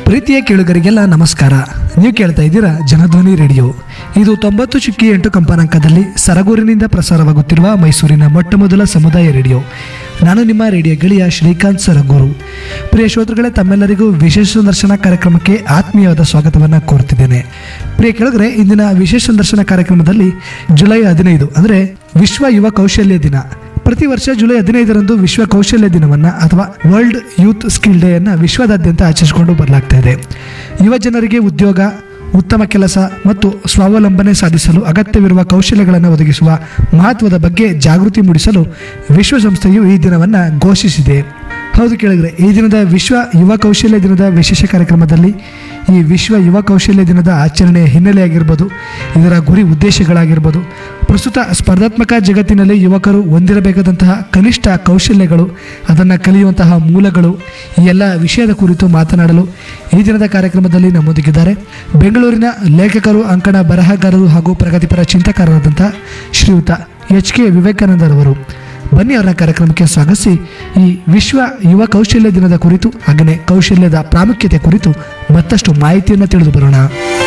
ಪ್ರೀತಿಯ ಕೇಳುಗರಿಗೆಲ್ಲ ನಮಸ್ಕಾರ ನೀವು ಕೇಳ್ತಾ ಇದ್ದೀರಾ ಜನಧ್ವನಿ ರೇಡಿಯೋ ಇದು ತೊಂಬತ್ತು ಚುಕ್ಕಿ ಎಂಟು ಕಂಪನಾಂಕದಲ್ಲಿ ಸರಗೂರಿನಿಂದ ಪ್ರಸಾರವಾಗುತ್ತಿರುವ ಮೈಸೂರಿನ ಮೊಟ್ಟ ಮೊದಲ ಸಮುದಾಯ ರೇಡಿಯೋ ನಾನು ನಿಮ್ಮ ರೇಡಿಯೋ ಗೆಳೆಯ ಶ್ರೀಕಾಂತ್ ಸರಗೂರು ಪ್ರಿಯ ಶ್ರೋತೃಗಳೇ ತಮ್ಮೆಲ್ಲರಿಗೂ ವಿಶೇಷ ಸಂದರ್ಶನ ಕಾರ್ಯಕ್ರಮಕ್ಕೆ ಆತ್ಮೀಯವಾದ ಸ್ವಾಗತವನ್ನು ಕೋರ್ತಿದ್ದೇನೆ ಪ್ರಿಯ ಕೇಳಿದ್ರೆ ಇಂದಿನ ವಿಶೇಷ ಸಂದರ್ಶನ ಕಾರ್ಯಕ್ರಮದಲ್ಲಿ ಜುಲೈ ಹದಿನೈದು ಅಂದರೆ ವಿಶ್ವ ಯುವ ಕೌಶಲ್ಯ ದಿನ ಪ್ರತಿ ವರ್ಷ ಜುಲೈ ಹದಿನೈದರಂದು ವಿಶ್ವ ಕೌಶಲ್ಯ ದಿನವನ್ನು ಅಥವಾ ವರ್ಲ್ಡ್ ಯೂತ್ ಸ್ಕಿಲ್ ಡೇ ಅನ್ನು ವಿಶ್ವದಾದ್ಯಂತ ಆಚರಿಸಿಕೊಂಡು ಬರಲಾಗ್ತಾ ಇದೆ ಯುವ ಜನರಿಗೆ ಉದ್ಯೋಗ ಉತ್ತಮ ಕೆಲಸ ಮತ್ತು ಸ್ವಾವಲಂಬನೆ ಸಾಧಿಸಲು ಅಗತ್ಯವಿರುವ ಕೌಶಲ್ಯಗಳನ್ನು ಒದಗಿಸುವ ಮಹತ್ವದ ಬಗ್ಗೆ ಜಾಗೃತಿ ಮೂಡಿಸಲು ವಿಶ್ವಸಂಸ್ಥೆಯು ಈ ದಿನವನ್ನು ಘೋಷಿಸಿದೆ ಹೌದು ಕೇಳಿದ್ರೆ ಈ ದಿನದ ವಿಶ್ವ ಯುವ ಕೌಶಲ್ಯ ದಿನದ ವಿಶೇಷ ಕಾರ್ಯಕ್ರಮದಲ್ಲಿ ಈ ವಿಶ್ವ ಯುವ ಕೌಶಲ್ಯ ದಿನದ ಆಚರಣೆಯ ಹಿನ್ನೆಲೆಯಾಗಿರ್ಬೋದು ಇದರ ಗುರಿ ಉದ್ದೇಶಗಳಾಗಿರ್ಬೋದು ಪ್ರಸ್ತುತ ಸ್ಪರ್ಧಾತ್ಮಕ ಜಗತ್ತಿನಲ್ಲಿ ಯುವಕರು ಹೊಂದಿರಬೇಕಾದಂತಹ ಕನಿಷ್ಠ ಕೌಶಲ್ಯಗಳು ಅದನ್ನು ಕಲಿಯುವಂತಹ ಮೂಲಗಳು ಈ ಎಲ್ಲ ವಿಷಯದ ಕುರಿತು ಮಾತನಾಡಲು ಈ ದಿನದ ಕಾರ್ಯಕ್ರಮದಲ್ಲಿ ನಮ್ಮೊಂದಿಗಿದ್ದಾರೆ ಬೆಂಗಳೂರಿನ ಲೇಖಕರು ಅಂಕಣ ಬರಹಗಾರರು ಹಾಗೂ ಪ್ರಗತಿಪರ ಚಿಂತಕರಾದಂತಹ ಶ್ರೀಯುತ ಎಚ್ ಕೆ ವಿವೇಕಾನಂದರವರು ಬನ್ನಿ ಅವರ ಕಾರ್ಯಕ್ರಮಕ್ಕೆ ಸ್ವಾಗತಿಸಿ ಈ ವಿಶ್ವ ಯುವ ಕೌಶಲ್ಯ ದಿನದ ಕುರಿತು ಹಾಗೆಯೇ ಕೌಶಲ್ಯದ ಪ್ರಾಮುಖ್ಯತೆ ಕುರಿತು ಮತ್ತಷ್ಟು ಮಾಹಿತಿಯನ್ನು ತಿಳಿದು ಬರೋಣ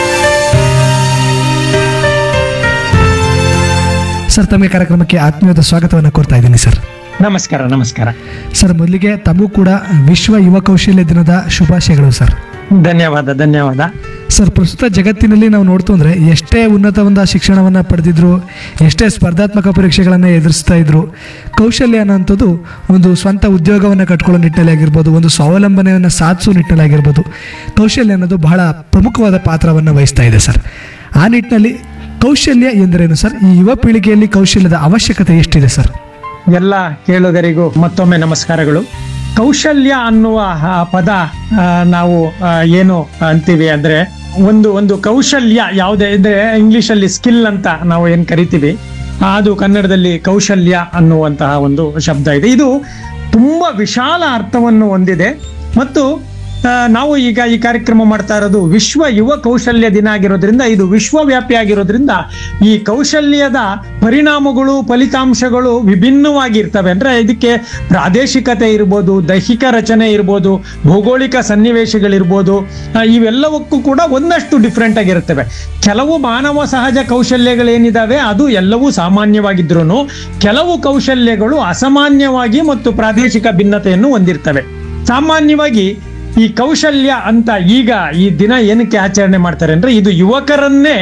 ಸರ್ ತಮಗೆ ಕಾರ್ಯಕ್ರಮಕ್ಕೆ ಆತ್ಮೀಯವಾದ ಸ್ವಾಗತವನ್ನು ಕೋರ್ತಾ ಇದ್ದೀನಿ ಸರ್ ನಮಸ್ಕಾರ ನಮಸ್ಕಾರ ಸರ್ ಮೊದಲಿಗೆ ತಮಗೂ ಕೂಡ ವಿಶ್ವ ಯುವ ಕೌಶಲ್ಯ ದಿನದ ಶುಭಾಶಯಗಳು ಸರ್ ಧನ್ಯವಾದ ಧನ್ಯವಾದ ಸರ್ ಪ್ರಸ್ತುತ ಜಗತ್ತಿನಲ್ಲಿ ನಾವು ನೋಡ್ತು ಅಂದರೆ ಎಷ್ಟೇ ಉನ್ನತ ಒಂದು ಶಿಕ್ಷಣವನ್ನು ಪಡೆದಿದ್ರು ಎಷ್ಟೇ ಸ್ಪರ್ಧಾತ್ಮಕ ಪರೀಕ್ಷೆಗಳನ್ನು ಎದುರಿಸ್ತಾ ಇದ್ರು ಕೌಶಲ್ಯ ಅನ್ನೋಂಥದ್ದು ಒಂದು ಸ್ವಂತ ಉದ್ಯೋಗವನ್ನು ಕಟ್ಕೊಳ್ಳೋ ನಿಟ್ಟಿನಲ್ಲಿ ಆಗಿರ್ಬೋದು ಒಂದು ಸ್ವಾವಲಂಬನೆಯನ್ನು ಸಾಧಿಸೋ ನಿಟ್ಟಿನಲ್ಲಿ ಆಗಿರ್ಬೋದು ಕೌಶಲ್ಯ ಅನ್ನೋದು ಬಹಳ ಪ್ರಮುಖವಾದ ಪಾತ್ರವನ್ನು ವಹಿಸ್ತಾ ಇದೆ ಸರ್ ಆ ನಿಟ್ಟಿನಲ್ಲಿ ಕೌಶಲ್ಯ ಎಂದರೇನು ಸರ್ ಈ ಯುವ ಪೀಳಿಗೆಯಲ್ಲಿ ಕೌಶಲ್ಯದ ಅವಶ್ಯಕತೆ ಎಷ್ಟಿದೆ ಸರ್ ಎಲ್ಲ ಕೇಳುಗರಿಗೂ ಮತ್ತೊಮ್ಮೆ ನಮಸ್ಕಾರಗಳು ಕೌಶಲ್ಯ ಅನ್ನುವ ಆ ಪದ ಆ, ನಾವು ಆ, ಏನು ಅಂತೀವಿ ಅಂದ್ರೆ ಒಂದು ಒಂದು ಕೌಶಲ್ಯ ಯಾವುದೇ ಅಂದ್ರೆ ಇಂಗ್ಲಿಷ್ ಅಲ್ಲಿ ಸ್ಕಿಲ್ ಅಂತ ನಾವು ಏನ್ ಕರಿತೀವಿ ಆ, ಅದು ಕನ್ನಡದಲ್ಲಿ ಕೌಶಲ್ಯ ಅನ್ನುವಂತಹ ಒಂದು ಶಬ್ದ ಇದೆ ಇದು ತುಂಬಾ ವಿಶಾಲ ಅರ್ಥವನ್ನು ಹೊಂದಿದೆ ಮತ್ತು ಆ, ನಾವು ಈಗ ಈ ಕಾರ್ಯಕ್ರಮ ಮಾಡ್ತಾ ಇರೋದು ವಿಶ್ವ ಯುವ ಕೌಶಲ್ಯ ದಿನ ಆಗಿರೋದ್ರಿಂದ ಇದು ವಿಶ್ವವ್ಯಾಪಿ ಆಗಿರೋದ್ರಿಂದ ಈ ಕೌಶಲ್ಯದ ಪರಿಣಾಮಗಳು ಫಲಿತಾಂಶಗಳು ವಿಭಿನ್ನವಾಗಿರ್ತವೆ ಅಂದ್ರೆ ಇದಕ್ಕೆ ಪ್ರಾದೇಶಿಕತೆ ಇರ್ಬೋದು ದೈಹಿಕ ರಚನೆ ಇರ್ಬೋದು ಭೌಗೋಳಿಕ ಸನ್ನಿವೇಶಗಳಿರ್ಬೋದು ಆ, ಇವೆಲ್ಲವಕ್ಕೂ ಕೂಡ ಒಂದಷ್ಟು ಡಿಫ್ರೆಂಟ್ ಆಗಿರುತ್ತವೆ ಕೆಲವು ಮಾನವ ಸಹಜ ಕೌಶಲ್ಯಗಳೇನಿದಾವೆ ಅದು ಎಲ್ಲವೂ ಸಾಮಾನ್ಯವಾಗಿದ್ರು ಕೆಲವು ಕೌಶಲ್ಯಗಳು ಅಸಾಮಾನ್ಯವಾಗಿ ಮತ್ತು ಪ್ರಾದೇಶಿಕ ಭಿನ್ನತೆಯನ್ನು ಹೊಂದಿರ್ತವೆ ಸಾಮಾನ್ಯವಾಗಿ ಈ ಕೌಶಲ್ಯ ಅಂತ ಈಗ ಈ ದಿನ ಏನಕ್ಕೆ ಆಚರಣೆ ಮಾಡ್ತಾರೆ ಅಂದ್ರೆ ಇದು ಯುವಕರನ್ನೇ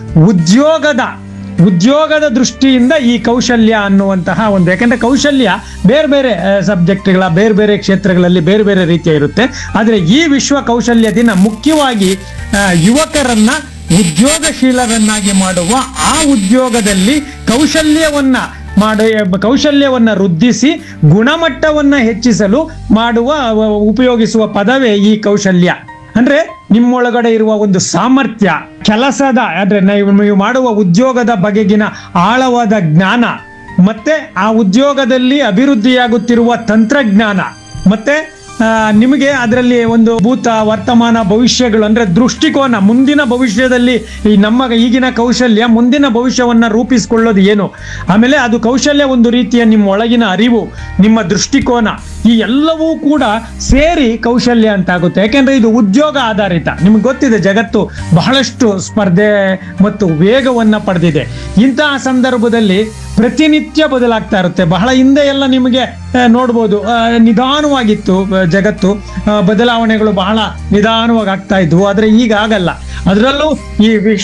ಉದ್ಯೋಗದ ಉದ್ಯೋಗದ ದೃಷ್ಟಿಯಿಂದ ಈ ಕೌಶಲ್ಯ ಅನ್ನುವಂತಹ ಒಂದು ಯಾಕಂದ್ರೆ ಕೌಶಲ್ಯ ಬೇರೆ ಬೇರೆ ಸಬ್ಜೆಕ್ಟ್ಗಳ ಬೇರೆ ಬೇರೆ ಕ್ಷೇತ್ರಗಳಲ್ಲಿ ಬೇರೆ ಬೇರೆ ರೀತಿಯ ಇರುತ್ತೆ ಆದರೆ ಈ ವಿಶ್ವ ಕೌಶಲ್ಯ ದಿನ ಮುಖ್ಯವಾಗಿ ಆ, ಯುವಕರನ್ನ ಉದ್ಯೋಗಶೀಲರನ್ನಾಗಿ ಮಾಡುವ ಆ ಉದ್ಯೋಗದಲ್ಲಿ ಕೌಶಲ್ಯವನ್ನ ಮಾಡ ಕೌಶಲ್ಯವನ್ನ ವೃದ್ಧಿಸಿ ಗುಣಮಟ್ಟವನ್ನ ಹೆಚ್ಚಿಸಲು ಮಾಡುವ ಅವ- ಉಪಯೋಗಿಸುವ ಪದವೇ ಈ ಕೌಶಲ್ಯ ಅಂದ್ರೆ ನಿಮ್ಮೊಳಗಡೆ ಇರುವ ಒಂದು ಸಾಮರ್ಥ್ಯ ಕೆಲಸದ ಅಂದ್ರೆ ನೀವು ನೀವು ಮಾಡುವ ಉದ್ಯೋಗದ ಬಗೆಗಿನ ಆಳವಾದ ಜ್ಞಾನ ಮತ್ತೆ ಆ ಉದ್ಯೋಗದಲ್ಲಿ ಅಭಿವೃದ್ಧಿಯಾಗುತ್ತಿರುವ ತಂತ್ರಜ್ಞಾನ ಮತ್ತೆ ಆ, ನಿಮಗೆ ಅದರಲ್ಲಿ ಒಂದು ಭೂತ ವರ್ತಮಾನ ಭವಿಷ್ಯಗಳು ಅಂದ್ರೆ ದೃಷ್ಟಿಕೋನ ಮುಂದಿನ ಭವಿಷ್ಯದಲ್ಲಿ ಈ ನಮ್ಮ ಈಗಿನ ಕೌಶಲ್ಯ ಮುಂದಿನ ಭವಿಷ್ಯವನ್ನ ರೂಪಿಸಿಕೊಳ್ಳೋದು ಏನು ಆಮೇಲೆ ಅದು ಕೌಶಲ್ಯ ಒಂದು ರೀತಿಯ ನಿಮ್ಮ ಒಳಗಿನ ಅರಿವು ನಿಮ್ಮ ದೃಷ್ಟಿಕೋನ ಈ ಎಲ್ಲವೂ ಕೂಡ ಸೇರಿ ಕೌಶಲ್ಯ ಅಂತ ಆಗುತ್ತೆ ಯಾಕೆಂದ್ರೆ ಇದು ಉದ್ಯೋಗ ಆಧಾರಿತ ನಿಮ್ಗೆ ಗೊತ್ತಿದೆ ಜಗತ್ತು ಬಹಳಷ್ಟು ಸ್ಪರ್ಧೆ ಮತ್ತು ವೇಗವನ್ನ ಪಡೆದಿದೆ ಇಂತಹ ಸಂದರ್ಭದಲ್ಲಿ ಪ್ರತಿನಿತ್ಯ ಬದಲಾಗ್ತಾ ಇರುತ್ತೆ ಬಹಳ ಹಿಂದೆ ಎಲ್ಲ ನಿಮಗೆ ಆ, ನೋಡ್ಬೋದು ಆ, ನಿಧಾನವಾಗಿತ್ತು ಆ, ಜಗತ್ತು ಆ, ಬದಲಾವಣೆಗಳು ಬಹಳ ನಿಧಾನವಾಗಿ ಆಗ್ತಾ ಇದ್ವು ಆದ್ರೆ ಈಗ ಆಗಲ್ಲ ಅದರಲ್ಲೂ ಈ